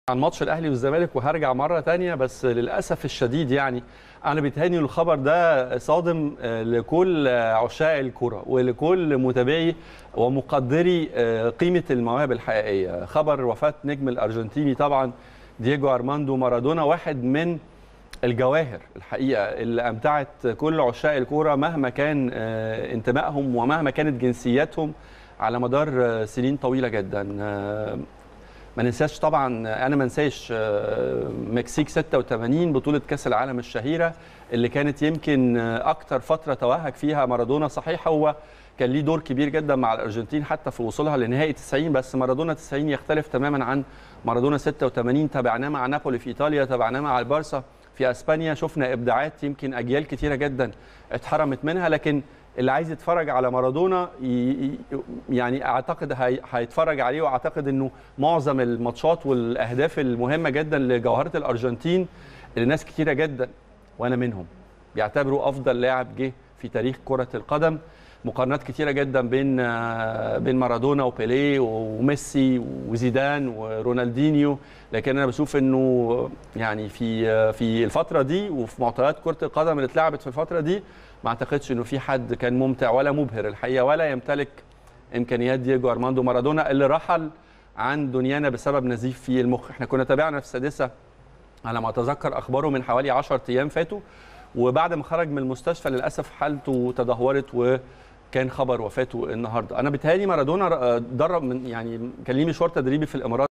عن ماتش الاهلي والزمالك وهرجع مره تانية بس للاسف الشديد يعني انا بيتهيألي الخبر ده صادم لكل عشاق الكره ولكل متابعي ومقدري قيمه المواهب الحقيقيه خبر وفاه نجم الارجنتيني طبعا دييجو ارماندو مارادونا واحد من الجواهر الحقيقه اللي امتعت كل عشاق الكوره مهما كان انتمائهم ومهما كانت جنسياتهم على مدار سنين طويله جدا ما ننساش طبعا انا ما انساش مكسيك 86 بطوله كاس العالم الشهيره اللي كانت يمكن اكتر فتره توهج فيها مارادونا صحيح هو كان ليه دور كبير جدا مع الارجنتين حتى في وصولها لنهائي 90 بس مارادونا 90 يختلف تماما عن مارادونا 86 تابعناه مع نابولي في ايطاليا تابعناه مع البارسا في اسبانيا شفنا ابداعات يمكن اجيال كتيره جدا اتحرمت منها لكن اللي عايز يتفرج على مارادونا يعني اعتقد هيتفرج عليه واعتقد انه معظم الماتشات والاهداف المهمه جدا لجوهره الارجنتين اللي ناس كتيره جدا وانا منهم بيعتبروا افضل لاعب جه في تاريخ كره القدم مقارنات كتيره جدا بين بين مارادونا وبيليه وميسي وزيدان ورونالدينيو لكن انا بشوف انه يعني في في الفتره دي وفي معطيات كره القدم اللي اتلعبت في الفتره دي ما اعتقدش انه في حد كان ممتع ولا مبهر الحقيقه ولا يمتلك امكانيات دييجو ارماندو مارادونا اللي رحل عن دنيانا بسبب نزيف في المخ احنا كنا تابعنا في السادسه على ما اتذكر اخباره من حوالي 10 ايام فاتوا وبعد ما خرج من المستشفى للاسف حالته تدهورت وكان خبر وفاته النهارده انا بيتهيألي مارادونا درب من يعني كان ليه مشوار تدريبي في الامارات